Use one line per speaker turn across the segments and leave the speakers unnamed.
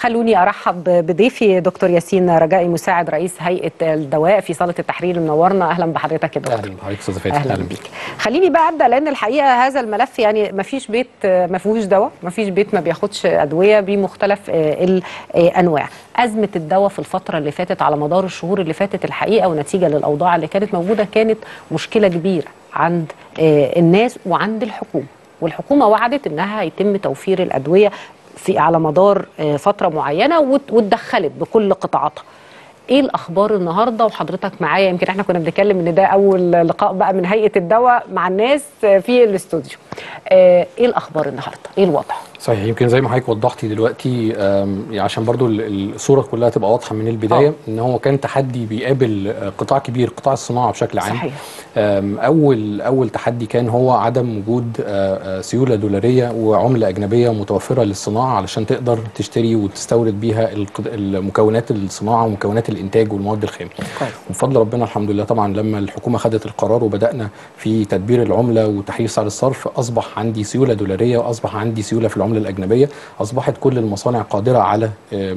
خلوني ارحب بضيفي دكتور ياسين رجائي مساعد رئيس هيئه الدواء في صاله التحرير منورنا اهلا بحضرتك يا دكتور
اهلا بحضرتك استاذ فاتح
اهلا بيك خليني بقى ابدا لان الحقيقه هذا الملف يعني ما فيش بيت ما فيهوش دواء ما فيش بيت ما بياخدش ادويه بمختلف الانواع ازمه الدواء في الفتره اللي فاتت على مدار الشهور اللي فاتت الحقيقه ونتيجه للاوضاع اللي كانت موجوده كانت مشكله كبيره عند الناس وعند الحكومه والحكومه وعدت انها هيتم توفير الادويه في على مدار فتره معينه واتدخلت بكل قطاعاتها ايه الاخبار النهارده وحضرتك معايا يمكن احنا كنا بنتكلم ان ده اول لقاء بقى من هيئه الدواء مع الناس في الاستوديو ايه الاخبار النهارده ايه الوضع
صحيح يمكن زي ما حضرتك وضحتي دلوقتي عشان برضو الصوره كلها تبقى واضحه من البدايه أوه. ان هو كان تحدي بيقابل قطاع كبير قطاع الصناعه بشكل عام
صحيح.
اول اول تحدي كان هو عدم وجود سيوله دولاريه وعمله اجنبيه متوفره للصناعه علشان تقدر تشتري وتستورد بيها مكونات الصناعه ومكونات الانتاج والمواد الخام وبفضل ربنا الحمد لله طبعا لما الحكومه خدت القرار وبدانا في تدبير العمله وتحرير سعر الصرف اصبح عندي سيوله دولاريه واصبح عندي سيوله في العمله الاجنبيه اصبحت كل المصانع قادره على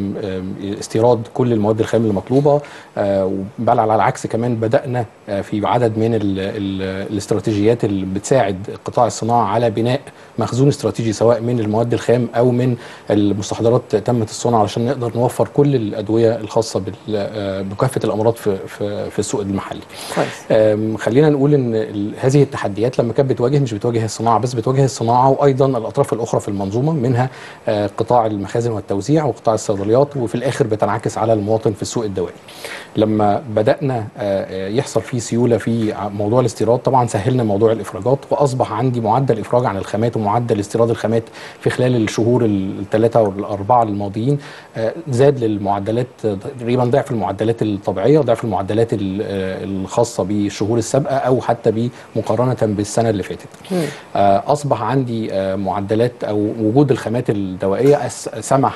استيراد كل المواد الخام المطلوبه بل على العكس كمان بدانا في عدد من ال ال الاستراتيجيات اللي بتساعد قطاع الصناعه على بناء مخزون استراتيجي سواء من المواد الخام او من المستحضرات تمت الصنع علشان نقدر نوفر كل الادويه الخاصه بكافه الامراض في في, في السوق المحلي.
كويس.
خلينا نقول ان هذه التحديات لما كانت بتواجه مش بتواجه الصناعه بس بتواجه الصناعه وايضا الاطراف الاخرى في المنظومه منها قطاع المخازن والتوزيع وقطاع الصيدليات وفي الاخر بتنعكس على المواطن في السوق الدوائي. لما بدانا يحصل فيه سيوله في موضوع الاستيراد طبعا سهلنا موضوع الافراجات واصبح عندي معدل افراج عن الخامات ومعدل استيراد الخامات في خلال الشهور الثلاثه والاربعه الماضيين زاد للمعدلات تقريبا ضعف المعدلات الطبيعيه ضعف المعدلات الخاصه بالشهور السابقه او حتى بمقارنه بالسنه اللي فاتت. اصبح عندي معدلات او وجود الخامات الدوائيه سمح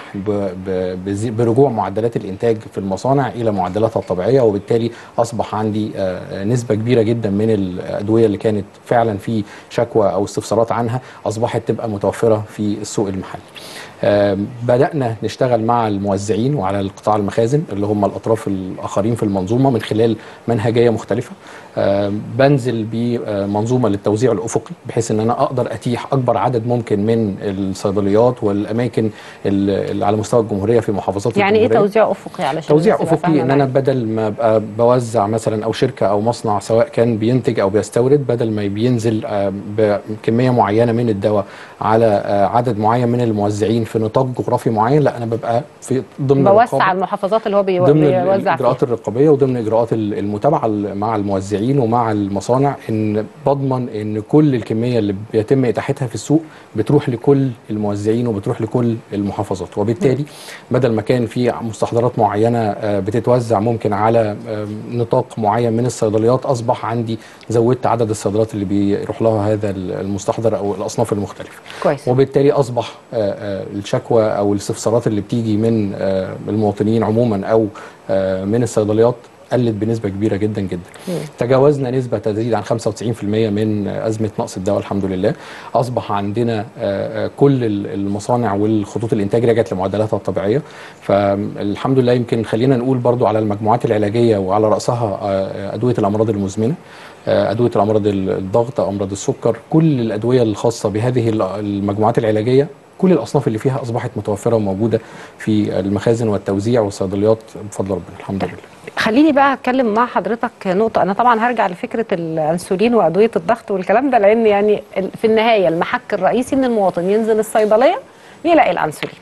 برجوع معدلات الانتاج في المصانع الى معدلاتها الطبيعيه وبالتالي اصبح عندي نسبه كبيره جدا من الادويه اللي كانت فعلا في شكوى او استفسارات عنها اصبحت تبقى متوفره في السوق المحلي. بدأنا نشتغل مع الموزعين وعلى القطاع المخازن اللي هم الأطراف الآخرين في المنظومة من خلال منهجية مختلفة بنزل بمنظومة للتوزيع الأفقي بحيث أن أنا أقدر أتيح أكبر عدد ممكن من الصيدليات والأماكن اللي على مستوى الجمهورية في محافظات
يعني إيه توزيع أفقي علشان
توزيع أفقي أن أنا بدل ما أبقى بوزع مثلا أو شركة أو مصنع سواء كان بينتج أو بيستورد بدل ما بينزل بكمية معينة من الدواء على عدد معين من الموزعين في نطاق جغرافي معين لا انا ببقى في ضمن
بوسع المحافظات اللي هو بيوزع
ضمن الاجراءات الرقابيه وضمن اجراءات المتابعه مع الموزعين ومع المصانع ان بضمن ان كل الكميه اللي بيتم اتاحتها في السوق بتروح لكل الموزعين وبتروح لكل المحافظات وبالتالي بدل ما كان في مستحضرات معينه بتتوزع ممكن على نطاق معين من الصيدليات اصبح عندي زودت عدد الصيدليات اللي بيروح لها هذا المستحضر او الاصناف المختلفه
كويس
وبالتالي اصبح الشكوى او الاستفسارات اللي بتيجي من المواطنين عموما او من الصيدليات قلت بنسبه كبيره جدا جدا
مم.
تجاوزنا نسبه تزيد عن 95% من ازمه نقص الدواء الحمد لله اصبح عندنا كل المصانع والخطوط الانتاج رجعت لمعدلاتها الطبيعيه فالحمد لله يمكن خلينا نقول برضو على المجموعات العلاجيه وعلى راسها ادويه الامراض المزمنه ادويه الامراض الضغط امراض السكر كل الادويه الخاصه بهذه المجموعات العلاجيه كل الاصناف اللي فيها اصبحت متوفره وموجوده في المخازن والتوزيع والصيدليات بفضل ربنا الحمد لله
خليني بقى اتكلم مع حضرتك نقطه انا طبعا هرجع لفكره الانسولين وادويه الضغط والكلام ده لان يعني في النهايه المحك الرئيسي ان المواطن ينزل الصيدليه يلاقي الانسولين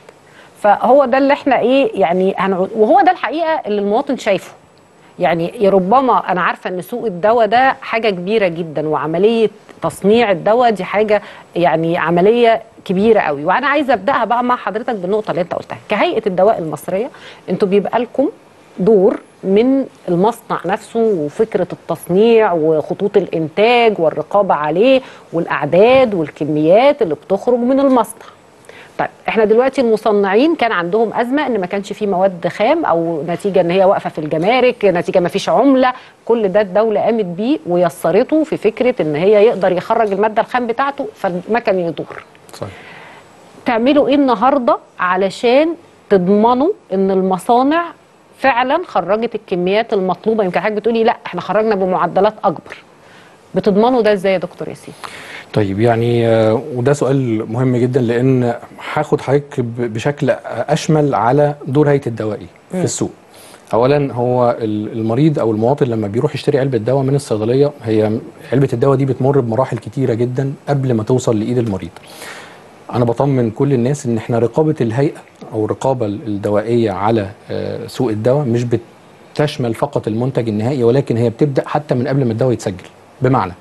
فهو ده اللي احنا ايه يعني هنعود وهو ده الحقيقه اللي المواطن شايفه يعني ربما انا عارفه ان سوق الدواء ده حاجه كبيره جدا وعمليه تصنيع الدواء دي حاجه يعني عمليه كبيره قوي وانا عايزه ابداها بقى مع حضرتك بالنقطه اللي انت قلتها كهيئه الدواء المصريه انتوا بيبقى لكم دور من المصنع نفسه وفكره التصنيع وخطوط الانتاج والرقابه عليه والاعداد والكميات اللي بتخرج من المصنع طيب احنا دلوقتي المصنعين كان عندهم ازمه ان ما كانش في مواد خام او نتيجه ان هي واقفه في الجمارك نتيجه ما فيش عمله كل ده الدوله قامت بيه ويسرته في فكره ان هي يقدر يخرج الماده الخام بتاعته فالمكن يدور
صحيح
تعملوا ايه النهارده علشان تضمنوا ان المصانع فعلا خرجت الكميات المطلوبه يمكن حضرتك بتقولي لا احنا خرجنا بمعدلات اكبر بتضمنوا ده ازاي يا دكتور ياسين
طيب يعني آه، وده سؤال مهم جدا لان هاخد حضرتك ب- بشكل اشمل على دور هيئه الدواء إيه في السوق اولا هو ال- المريض او المواطن لما بيروح يشتري علبه دواء من الصيدليه هي علبه الدواء دي بتمر بمراحل كتيره جدا قبل ما توصل لايد المريض انا بطمن كل الناس ان احنا رقابه الهيئه او الرقابه الدوائيه على آه، سوق الدواء مش بتشمل فقط المنتج النهائي ولكن هي بتبدا حتى من قبل ما الدواء يتسجل بمعنى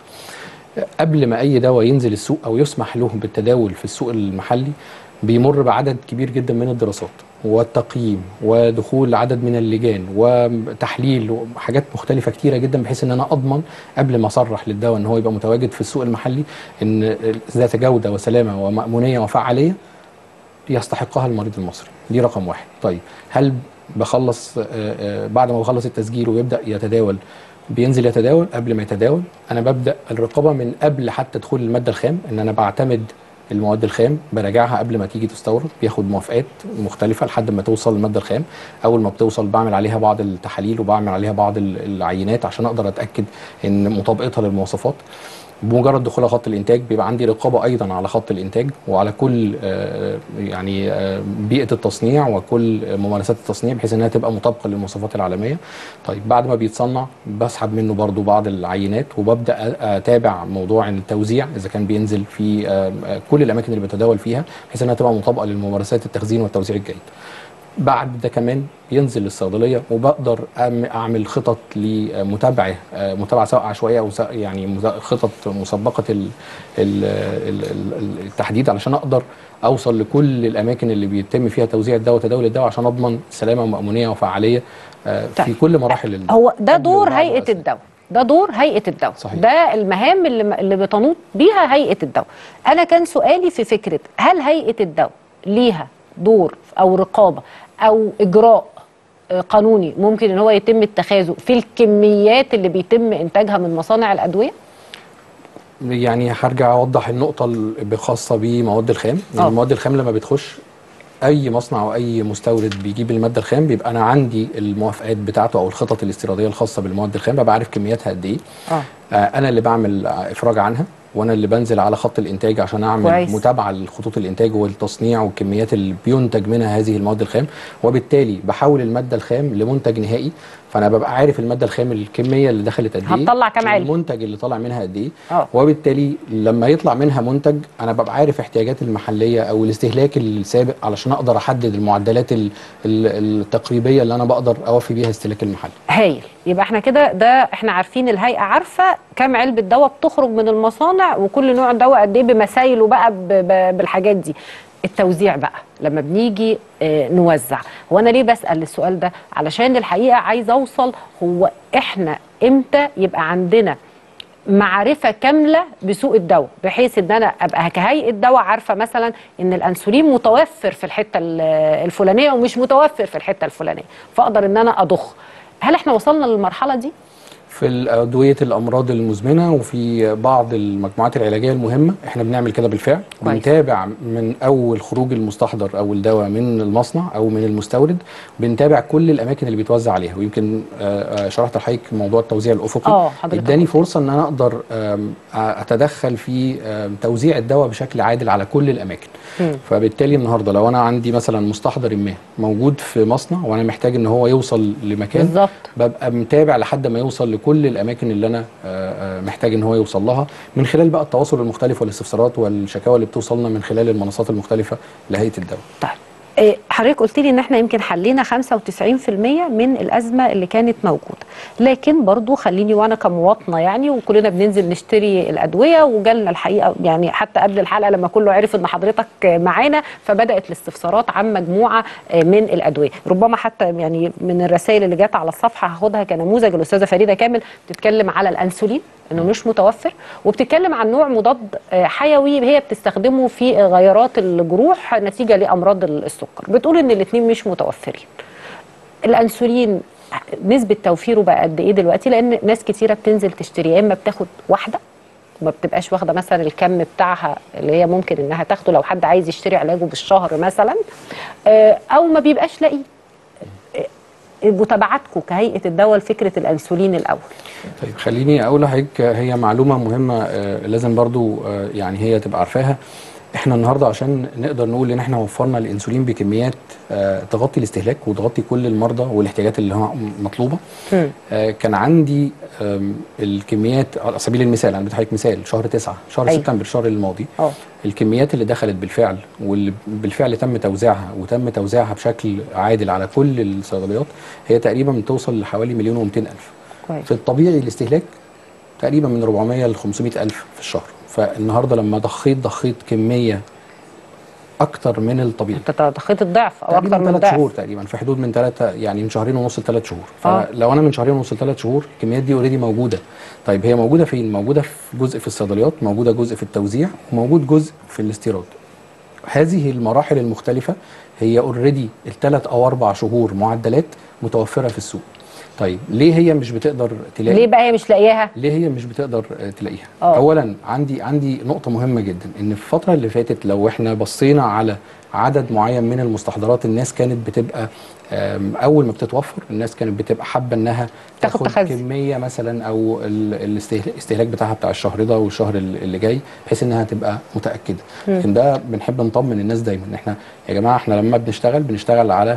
قبل ما اي دواء ينزل السوق او يسمح له بالتداول في السوق المحلي بيمر بعدد كبير جدا من الدراسات والتقييم ودخول عدد من اللجان وتحليل وحاجات مختلفه كتيره جدا بحيث ان انا اضمن قبل ما اصرح للدواء ان هو يبقى متواجد في السوق المحلي ان ذات جوده وسلامه ومامونيه وفعاليه يستحقها المريض المصري دي رقم واحد طيب هل بخلص آه، آه، بعد ما بخلص التسجيل ويبدا يتداول بينزل يتداول قبل ما يتداول انا ببدا الرقابه من قبل حتى دخول الماده الخام ان انا بعتمد المواد الخام براجعها قبل ما تيجي تستورد بياخد موافقات مختلفه لحد ما توصل الماده الخام اول ما بتوصل بعمل عليها بعض التحاليل وبعمل عليها بعض ال- العينات عشان اقدر اتاكد ان مطابقتها للمواصفات بمجرد دخولها خط الانتاج بيبقى عندي رقابه ايضا على خط الانتاج وعلى كل آه، يعني آه، بيئه التصنيع وكل ممارسات التصنيع بحيث انها تبقى مطابقه للمواصفات العالميه طيب بعد ما بيتصنع بسحب منه برضو بعض العينات وببدا أ- اتابع موضوع التوزيع اذا كان بينزل في آه، آه، كل الاماكن اللي بتداول فيها بحيث انها تبقى مطابقه للممارسات التخزين والتوزيع الجيد بعد ده كمان بينزل للصيدليه وبقدر أعم- اعمل خطط لمتابعه آه، متابعه سواء عشوائيه او سواء يعني مز- خطط مسبقه ال- ال- ال- ال- التحديد علشان اقدر اوصل لكل الاماكن اللي بيتم فيها توزيع الدواء وتداول الدواء عشان اضمن سلامه ومامونيه وفعاليه آه، في
طيب.
كل مراحل ال-
هو ده
قبل
دور
وبعد
هيئه
وأثناء.
الدواء ده دور هيئه الدواء
صحيح.
ده المهام اللي اللي بتنوط بيها هيئه الدواء انا كان سؤالي في فكره هل هيئه الدواء ليها دور او رقابه او اجراء آه، قانوني ممكن ان هو يتم اتخاذه في الكميات اللي بيتم انتاجها من مصانع الادويه
يعني هرجع اوضح النقطه الخاصه بمواد الخام
آه.
يعني المواد الخام لما بتخش اي مصنع او اي مستورد بيجيب الماده الخام بيبقى انا عندي الموافقات بتاعته او الخطط الاستيراديه الخاصه بالمواد الخام ببقى عارف كمياتها قد ايه
اه
آه، انا اللي بعمل افراج عنها وانا اللي بنزل على خط الانتاج عشان اعمل
كويس.
متابعه لخطوط الانتاج والتصنيع والكميات اللي بينتج منها هذه المواد الخام وبالتالي بحول الماده الخام لمنتج نهائي فانا ببقى عارف الماده الخام الكميه اللي دخلت قد ايه
هتطلع كام علبة؟
المنتج اللي طالع منها قد ايه
اه
وبالتالي لما يطلع منها منتج انا ببقى عارف احتياجات المحليه او الاستهلاك السابق علشان اقدر احدد المعدلات ال- ال- التقريبيه اللي انا بقدر اوفي بيها استهلاك المحل
هايل يبقى احنا كده ده احنا عارفين الهيئه عارفه كم علبه دواء بتخرج من المصانع وكل نوع دواء قد ايه بمسايله بقى ب- ب- بالحاجات دي التوزيع بقى لما بنيجي اه نوزع هو انا ليه بسال السؤال ده علشان الحقيقه عايزه اوصل هو احنا امتى يبقى عندنا معرفه كامله بسوق الدواء بحيث ان انا ابقى كهيئه دواء عارفه مثلا ان الانسولين متوفر في الحته ال- الفلانيه ومش متوفر في الحته الفلانيه فاقدر ان انا اضخ هل احنا وصلنا للمرحله دي
في أدوية الأمراض المزمنة وفي بعض المجموعات العلاجية المهمة احنا بنعمل كده بالفعل
كويس.
بنتابع من أول خروج المستحضر أو الدواء من المصنع أو من المستورد بنتابع كل الأماكن اللي بيتوزع عليها ويمكن آه، آه، شرحت لحضرتك موضوع التوزيع الأفقي
اه حضرتك
اداني
قلت.
فرصة إن أنا أقدر آم، أتدخل في آم، توزيع الدواء بشكل عادل على كل الأماكن
مم.
فبالتالي النهارده لو انا عندي مثلا مستحضر ما موجود في مصنع وانا محتاج ان هو يوصل لمكان
بالظبط
ببقى متابع لحد ما يوصل لكل الاماكن اللي انا آه، آه، محتاج ان هو يوصل لها من خلال بقى التواصل المختلف والاستفسارات والشكاوى اللي بتوصلنا من خلال المنصات المختلفه لهيئه الدواء
طيب إيه، حضرتك قلت لي ان احنا يمكن حلينا 95% من الازمه اللي كانت موجوده لكن برضو خليني وانا كمواطنه يعني وكلنا بننزل نشتري الادويه وجالنا الحقيقه يعني حتى قبل الحلقه لما كله عرف ان حضرتك معانا فبدات الاستفسارات عن مجموعه من الادويه ربما حتى يعني من الرسائل اللي جت على الصفحه هاخدها كنموذج الاستاذه فريده كامل بتتكلم على الانسولين انه مش متوفر وبتتكلم عن نوع مضاد آه، حيوي هي بتستخدمه في غيرات الجروح نتيجه لامراض السكر بتقول ان الاثنين مش متوفرين الانسولين نسبه توفيره بقى قد ايه دلوقتي لان ناس كتيره بتنزل تشتري يا اما بتاخد واحده ما بتبقاش واخده مثلا الكم بتاعها اللي هي ممكن انها تاخده لو حد عايز يشتري علاجه بالشهر مثلا آه، او ما بيبقاش لاقيه آه، متابعتكم كهيئه الدواء لفكره الانسولين الاول
طيب خليني اقول لحضرتك هي معلومه مهمه آه، لازم برضو آه، يعني هي تبقى عارفاها احنا النهارده عشان نقدر نقول ان احنا وفرنا الانسولين بكميات آه، تغطي الاستهلاك وتغطي كل المرضى والاحتياجات اللي هو مطلوبه
مم.
آه، كان عندي آم، الكميات على سبيل المثال انا بدي حضرتك مثال شهر تسعة شهر
أيوة.
سبتمبر الشهر الماضي
اه
الكميات اللي دخلت بالفعل واللي بالفعل تم توزيعها وتم توزيعها بشكل عادل على كل الصيدليات هي تقريبا بتوصل لحوالي مليون و الف
كويس
في الطبيعي الاستهلاك تقريبا من 400 ل 500 الف في الشهر فالنهارده لما ضخيت ضخيت كميه اكتر من الطبيعي
انت ضخيت الضعف او
تقريبا
اكتر من
ثلاث
الضعف
شهور تقريبا في حدود من ثلاثة يعني من شهرين ونص لثلاث شهور
آه.
فلو انا من شهرين ونص لثلاث شهور الكميات دي اوريدي موجوده طيب هي موجوده فين موجوده في جزء في الصيدليات موجوده جزء في التوزيع وموجود جزء في الاستيراد هذه المراحل المختلفه هي اوريدي الثلاث او اربع شهور معدلات متوفره في السوق طيب ليه هي مش بتقدر تلاقي
ليه بقى هي مش لاقياها
ليه هي مش بتقدر آه، تلاقيها
آه.
اولا عندي عندي نقطه مهمه جدا ان في الفتره اللي فاتت لو احنا بصينا على عدد معين من المستحضرات الناس كانت بتبقى آم، اول ما بتتوفر الناس كانت بتبقى حابه انها
تاخد
تاخد
تخزي.
كميه مثلا او ال- الاستهل- الاستهلاك بتاعها بتاع الشهر ده والشهر ال- اللي جاي بحيث انها تبقى متاكده لكن ده بنحب نطمن الناس دايما ان احنا يا جماعه احنا لما بنشتغل بنشتغل على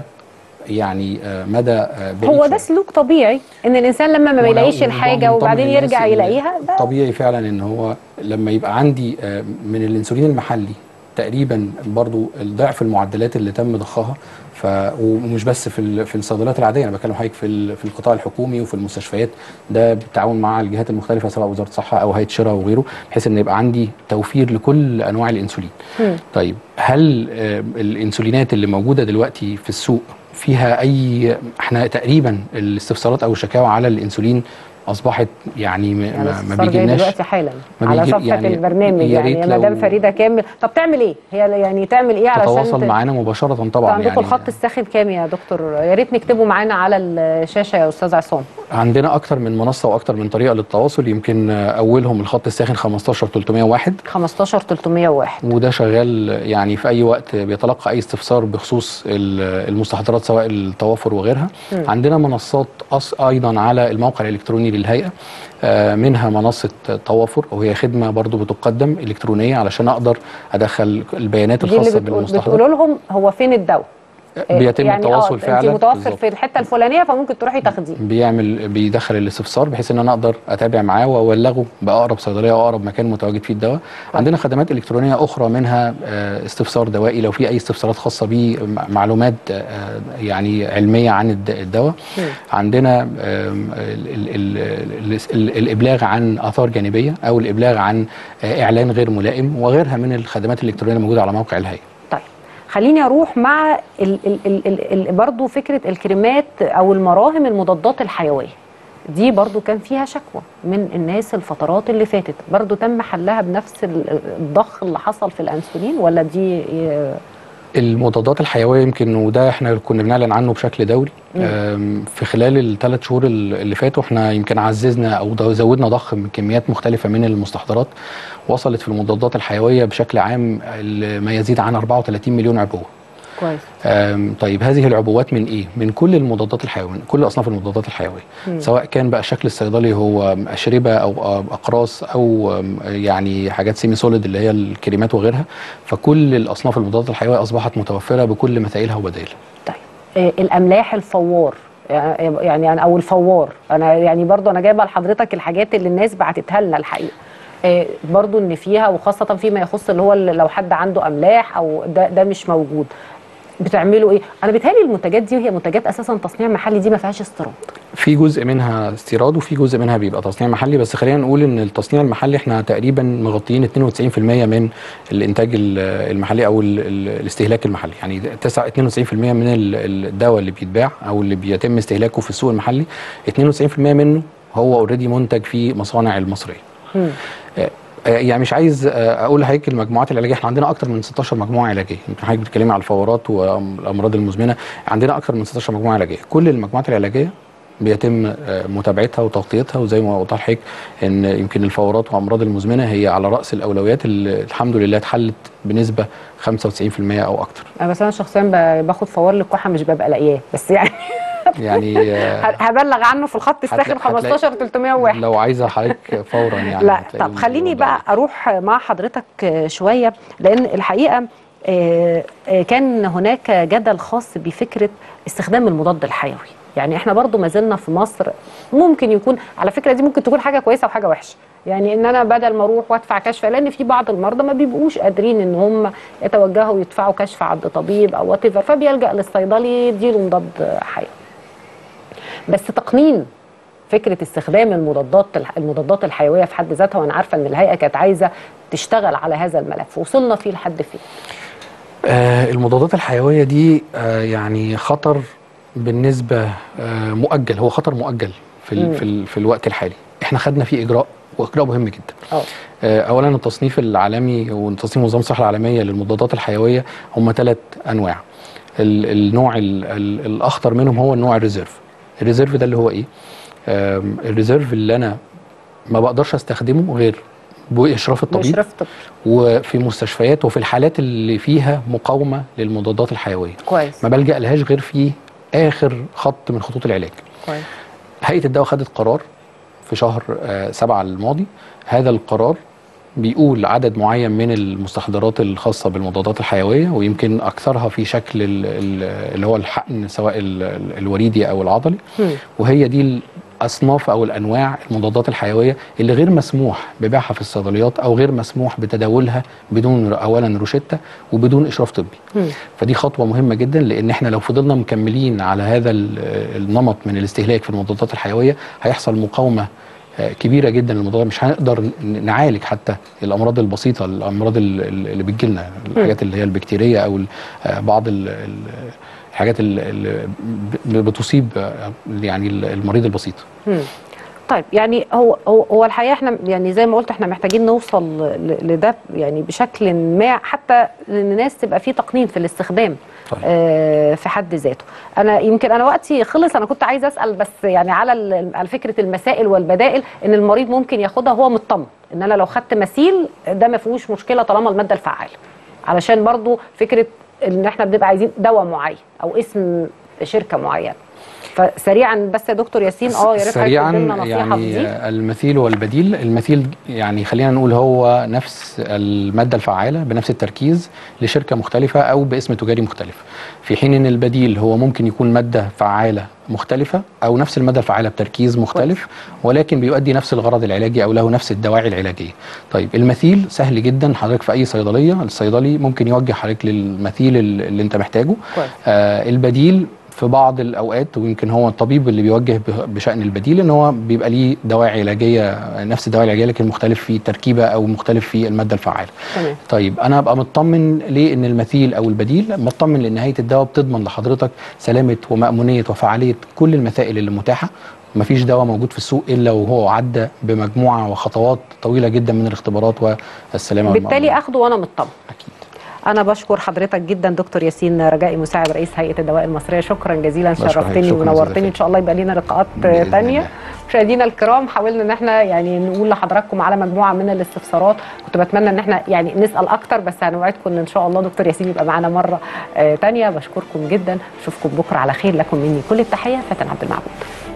يعني آه، مدى آه، بعيد
هو
شوية.
ده سلوك طبيعي ان الانسان لما ما
ولو-
بيلاقيش
ونطمن
الحاجه وبعدين
الناس
يرجع
إن
يلاقيها ده
طبيعي فعلا ان هو لما يبقى عندي آه، من الانسولين المحلي تقريبا برضو الضعف المعدلات اللي تم ضخها ف ومش بس في ال- في الصيدليات العاديه انا بكلم حضرتك في ال- في القطاع الحكومي وفي المستشفيات ده بالتعاون مع الجهات المختلفه سواء وزاره الصحه او هيئه شراء وغيره بحيث ان يبقى عندي توفير لكل انواع الانسولين.
مم.
طيب هل آه، الانسولينات اللي موجوده دلوقتي في السوق فيها اي احنا تقريبا الاستفسارات او الشكاوى على الانسولين اصبحت يعني ما,
يعني
ما, ما
الاستفسار جاي
بيجيلناش
دلوقتي حالا
ما
على
بيجي-
صفحه
يعني
البرنامج
يا
يعني
ريت
يا مدام
لو-
فريده كامل طب تعمل ايه هي يعني تعمل ايه علشان
تتواصل
ت-
معانا مباشره طبعا
عندكم
يعني
الخط الساخن كام يا دكتور يا ريت نكتبه معانا على الشاشه يا استاذ عصام
عندنا اكتر من منصه واكتر من طريقه للتواصل يمكن آه، اولهم الخط الساخن 15 301
15 301
وده شغال يعني في اي وقت بيتلقى اي استفسار بخصوص ال- المستحضرات سواء التوافر وغيرها
مم.
عندنا منصات أص ايضا على الموقع الالكتروني للهيئه آه، منها منصه توافر وهي خدمه برضو بتقدم الكترونيه علشان اقدر ادخل البيانات
دي اللي
الخاصه
بتقول
بالمستحضرات
بتقولوا لهم هو فين الدواء
بيتم
يعني
التواصل
اه
فعلا
انت متوفر
بالظبط.
في الحته الفلانيه فممكن تروحي تاخديه
بيعمل بيدخل الاستفسار بحيث ان انا اقدر اتابع معاه واولغه باقرب صيدليه او اقرب مكان متواجد فيه الدواء عندنا خدمات الكترونيه اخرى منها آه، استفسار دوائي لو في اي استفسارات خاصه بيه م- معلومات آه، يعني علميه عن الد- الدواء
مم.
عندنا آم، ال- ال- ال- ال- ال- الابلاغ عن اثار جانبيه او الابلاغ عن آه، اعلان غير ملائم وغيرها من الخدمات الالكترونيه الموجوده على موقع الهيئه
طيب خليني اروح مع ال ال ال ال ال برضو فكره الكريمات او المراهم المضادات الحيويه دي برضو كان فيها شكوى من الناس الفترات اللي فاتت برضو تم حلها بنفس ال- الضخ اللي حصل في الانسولين ولا دي آه،
المضادات الحيويه يمكن وده احنا كنا بنعلن عنه بشكل دوري
مم.
أم، في خلال الثلاث شهور ال- اللي فاتوا احنا يمكن عززنا او ض- زودنا ضخ من كميات مختلفه من المستحضرات وصلت في المضادات الحيويه بشكل عام ل- ما يزيد عن 34 مليون عبوه
كويس
أم، طيب هذه العبوات من ايه؟ من كل المضادات الحيويه، من كل اصناف المضادات الحيويه،
مم.
سواء كان بقى الشكل الصيدلي هو اشربه او أو اقراص او أم، يعني حاجات سيمي سوليد اللي هي الكريمات وغيرها، فكل الاصناف المضادات الحيويه اصبحت متوفره بكل مثائلها وبدائلها.
طيب آه، الاملاح الفوار يعني أنا- او الفوار انا يعني برضو انا جايبه لحضرتك الحاجات اللي الناس بعتتها لنا الحقيقه آه، برضو ان فيها وخاصه فيما يخص اللي هو اللي لو حد عنده املاح او ده ده مش موجود بتعملوا ايه انا بيتهيألي المنتجات دي وهي منتجات اساسا تصنيع محلي دي ما فيهاش استيراد
في جزء منها استيراد وفي جزء منها بيبقى تصنيع محلي بس خلينا نقول ان التصنيع المحلي احنا تقريبا مغطيين 92% من الانتاج ال- المحلي او ال- ال- الاستهلاك المحلي يعني تسعة- 92% من ال- الدواء اللي بيتباع او اللي بيتم استهلاكه في السوق المحلي 92% منه هو اوريدي منتج في مصانع المصريه
مم.
آه، يعني مش عايز آه، اقول لحضرتك المجموعات العلاجيه احنا عندنا اكتر من 16 مجموعه علاجيه يمكن حضرتك بتتكلمي على الفورات والامراض المزمنه عندنا اكتر من 16 مجموعه علاجيه كل المجموعات العلاجيه بيتم آه، متابعتها وتغطيتها وزي ما وضح لحضرتك ان يمكن الفورات والامراض المزمنه هي على راس الاولويات اللي الحمد لله اتحلت بنسبه 95% او اكتر
انا بس انا شخصيا ب- باخد فوار للكحه مش ببقى لاقياه بس يعني
يعني آه،
ه- هبلغ عنه في الخط الساخن
هتلاقي-
15 301
لو عايزه حضرتك فورا يعني
لا
هتلاقي
طب خليني
الموضوع
بقى اروح مع حضرتك شويه لان الحقيقه آه، آه، كان هناك جدل خاص بفكره استخدام المضاد الحيوي يعني احنا برضو ما زلنا في مصر ممكن يكون على فكره دي ممكن تكون حاجه كويسه وحاجه وحشه يعني ان انا بدل ما اروح وادفع كشف لان في بعض المرضى ما بيبقوش قادرين ان هم يتوجهوا يدفعوا كشف عند طبيب او وات فبيلجا للصيدلي يديله مضاد حيوي بس تقنين فكره استخدام المضادات المضادات الحيويه في حد ذاتها وانا عارفه ان الهيئه كانت عايزه تشتغل على هذا الملف وصلنا فيه لحد فين
آه المضادات الحيويه دي آه يعني خطر بالنسبه آه مؤجل هو خطر مؤجل في ال في, ال في الوقت الحالي احنا خدنا فيه اجراء واجراء مهم جدا
اه
آه، اولا التصنيف العالمي وتصنيف منظمه الصحه العالميه للمضادات الحيويه هم ثلاث انواع ال- النوع ال- ال- الاخطر منهم هو النوع الريزيرف الريزيرف ده اللي هو ايه آم، الريزيرف اللي انا ما بقدرش استخدمه غير باشراف الطبيب
مشرف طب
وفي مستشفيات وفي الحالات اللي فيها مقاومه للمضادات الحيويه
كويس
ما بلجا لهاش غير في اخر خط من خطوط العلاج
كويس
هيئه الدواء خدت قرار في شهر آه، سبعة الماضي هذا القرار بيقول عدد معين من المستحضرات الخاصة بالمضادات الحيوية ويمكن أكثرها في شكل ال- ال- اللي هو الحقن سواء ال- ال- الوريدي أو العضلي
مم.
وهي دي الأصناف أو الأنواع المضادات الحيوية اللي غير مسموح ببيعها في الصيدليات أو غير مسموح بتداولها بدون أولا روشتة وبدون إشراف طبي
مم.
فدي خطوة مهمة جدا لأن احنا لو فضلنا مكملين على هذا ال- النمط من الاستهلاك في المضادات الحيوية هيحصل مقاومة آه، كبيرة جدا للمضادات مش هنقدر ن- نعالج حتى الأمراض البسيطة الأمراض ال- ال- اللي بتجيلنا الحاجات اللي هي البكتيرية أو ال- آه، بعض ال- ال- الحاجات ال- ال- ب- بتصيب آه، يعني ال- المريض البسيط
مم. طيب يعني هو هو هو الحقيقه احنا يعني زي ما قلت احنا محتاجين نوصل ل- لده يعني بشكل ما حتى ان الناس تبقى في تقنين في الاستخدام
طيب.
آه في حد ذاته انا يمكن انا وقتي خلص انا كنت عايزه اسال بس يعني على ال- على فكره المسائل والبدائل ان المريض ممكن ياخدها وهو مطمن ان انا لو خدت مثيل ده ما فيهوش مشكله طالما الماده الفعاله علشان برضو فكره ان احنا بنبقى عايزين دواء معين او اسم شركه معينه فسريعا بس يا دكتور ياسين اه يا ريت حضرتك
سريعا
تدي لنا نصيحه في
يعني
دي
المثيل والبديل المثيل يعني خلينا نقول هو نفس المادة الفعالة بنفس التركيز لشركة مختلفة أو باسم تجاري مختلف في حين أن البديل هو ممكن يكون مادة فعالة مختلفة أو نفس المادة الفعالة بتركيز مختلف ولكن بيؤدي نفس الغرض العلاجي أو له نفس الدواعي العلاجية طيب المثيل سهل جدا حضرتك في أي صيدلية الصيدلي ممكن يوجه حضرتك للمثيل اللي أنت محتاجه
كويس.
آه البديل في بعض الاوقات ويمكن هو الطبيب اللي بيوجه ب- بشان البديل ان هو بيبقى ليه دواعي علاجيه نفس الدواعي العلاجيه لكن مختلف في التركيبه او مختلف في الماده الفعاله.
تمام
طيب انا ابقى مطمن ليه ان المثيل او البديل مطمن لان هيئه الدواء بتضمن لحضرتك سلامه ومامونيه وفعاليه كل المسائل اللي متاحه مفيش دواء موجود في السوق الا وهو عدى بمجموعه وخطوات طويله جدا من الاختبارات والسلامه
بالتالي
والمأمونية.
اخده وانا مطمن
اكيد
انا بشكر حضرتك جدا دكتور ياسين رجائي مساعد رئيس هيئه الدواء المصريه شكرا جزيلا
بشكرك.
شرفتني
شكراً
ونورتني
جزيلاً.
ان شاء الله يبقى لنا لقاءات
بإذن
ثانيه
الله.
مشاهدينا الكرام حاولنا ان احنا يعني نقول لحضراتكم على مجموعه من الاستفسارات كنت بتمنى ان احنا يعني نسال اكتر بس هنوعدكم ان ان شاء الله دكتور ياسين يبقى معانا مره ثانيه بشكركم جدا اشوفكم بكره على خير لكم مني كل التحيه فاتن عبد المعبود